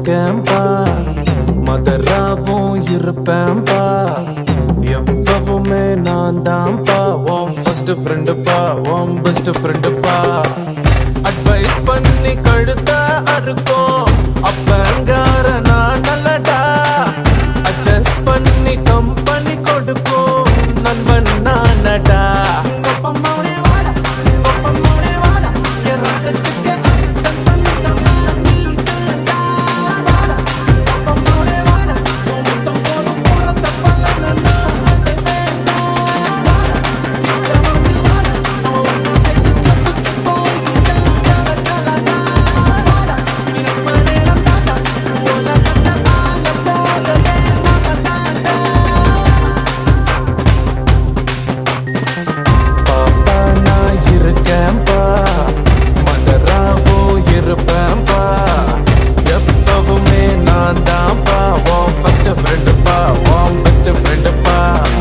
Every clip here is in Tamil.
இருக்கேன்பா மதராவும் இருப்பேன்பா எப்பவுமே நான் தான்ப்பா உன் ஃபர்ஸ்ட் ஃப்ரெண்டுப்பா உன் பெஸ்ட் ஃப்ரெண்டுப்பா அட்வைஸ் பண்ணி கழுத்த அறுக்கும் அப்பங்கார நான் நல்லடா அட்ஜஸ்ட் பண்ணி கம்பெனி கொடுக்கும் நண்பன் நானடா பாப்பா நான் இருக்கேன்பா மதராவோ இருப்பேன்பா எப்பவுமே நான் தான்ப்பா உன் ஃபர்ஸ்ட் ஃப்ரெண்டுப்பா உன் பெஸ்ட் ஃப்ரெண்டுப்பா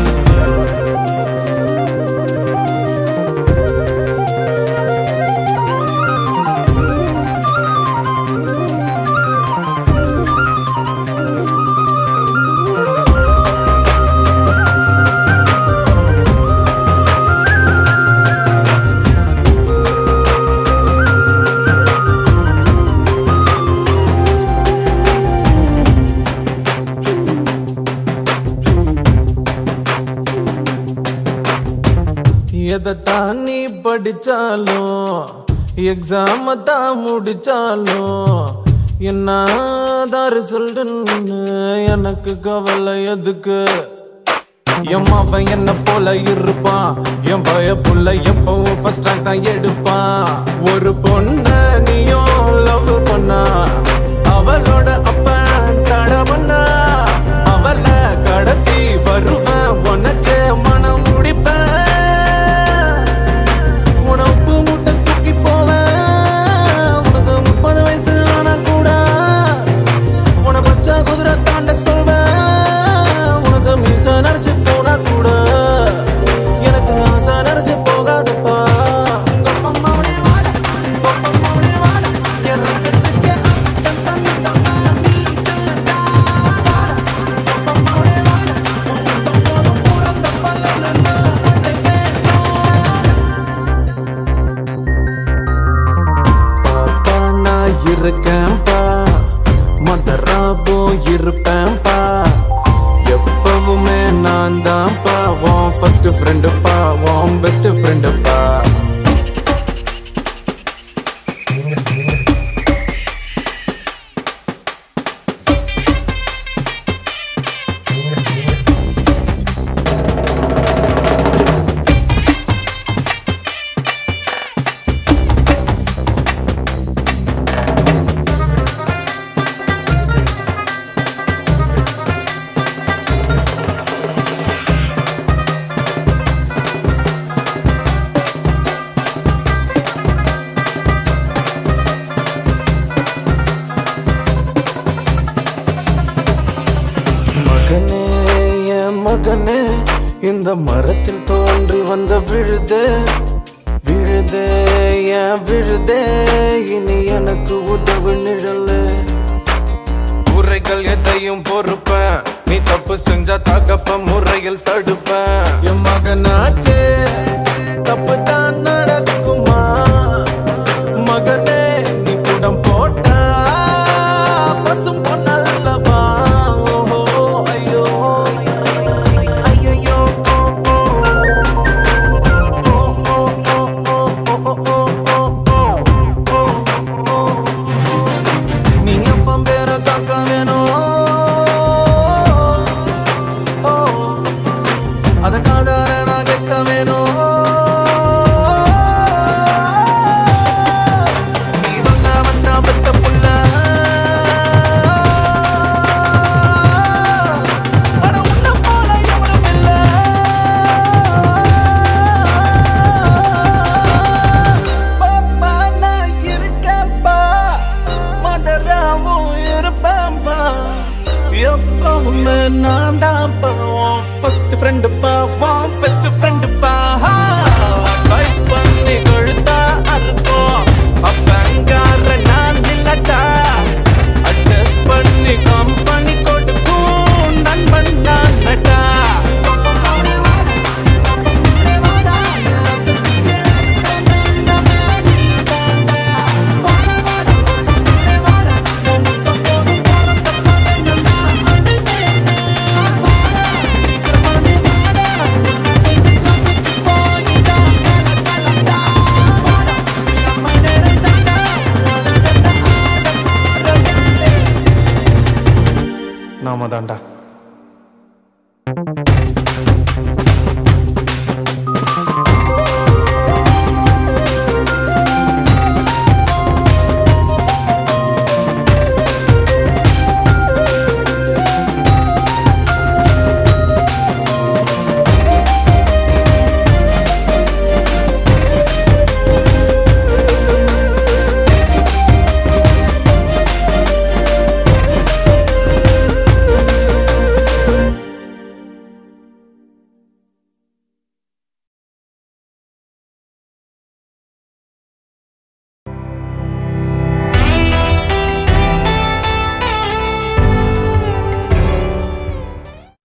எதை தான் நீ படிச்சாலும் எக்ஸாம தான் முடிச்சாலும் என்னதான் ரிசல்ட்னு எனக்கு கவலை எதுக்கு என் மாவன் என்ன போல இருப்பான் என் பய புள்ள எப்பவும் ஃபர்ஸ்ட் ரேங்க் தான் எடுப்பான் ஒரு பொண்ண நீயும் லவ் பண்ணா அவளோட அப்பன் தட பண்ணா அவளை கடத்தி வருவேன் உனக்கு மனம் முடிப்பேன் உனக்கு முட்டை தூக்கி போவேன் உனக்கு முப்பது வயசு ஆனா கூட உன பச்சை குதிரை தாண்ட சொல்வேன் உனக்கு மீச நரைச்சு போனா கூட எனக்கு ஆசை நரைச்சு போகாதப்பா பாப்பா நான் இருக்கேன்பா மதராவோ இருப்பேன்பா எப்பவுமே நான் தான்ப்பா உன் ஃபர்ஸ்ட் ஃப்ரெண்டுப்பா உன் பெஸ்ட் ஃப்ரெண்டுப்பா மகனே என் மகனே இந்த மரத்தில் தோன்றி வந்த விழுதே விழுதே என் விழுதே இனி எனக்கு உதவு நிழலே உரைகள் எதையும் பொறுப்பேன் நீ தப்பு செஞ்சா தகப்ப முறையில் தடுப்பேன் என் மகனாச்சே தப்பு தான் நடக்குமா மகனே நீ புடம் போட்டா பசும் பொன்னல்லவா ஓஹோ ஐயோ ஐயோ ஓ நீ அப்பம் பேர காக்க வேணும் அத காதார நான் கேட்க வேணும் நாம தாண்டா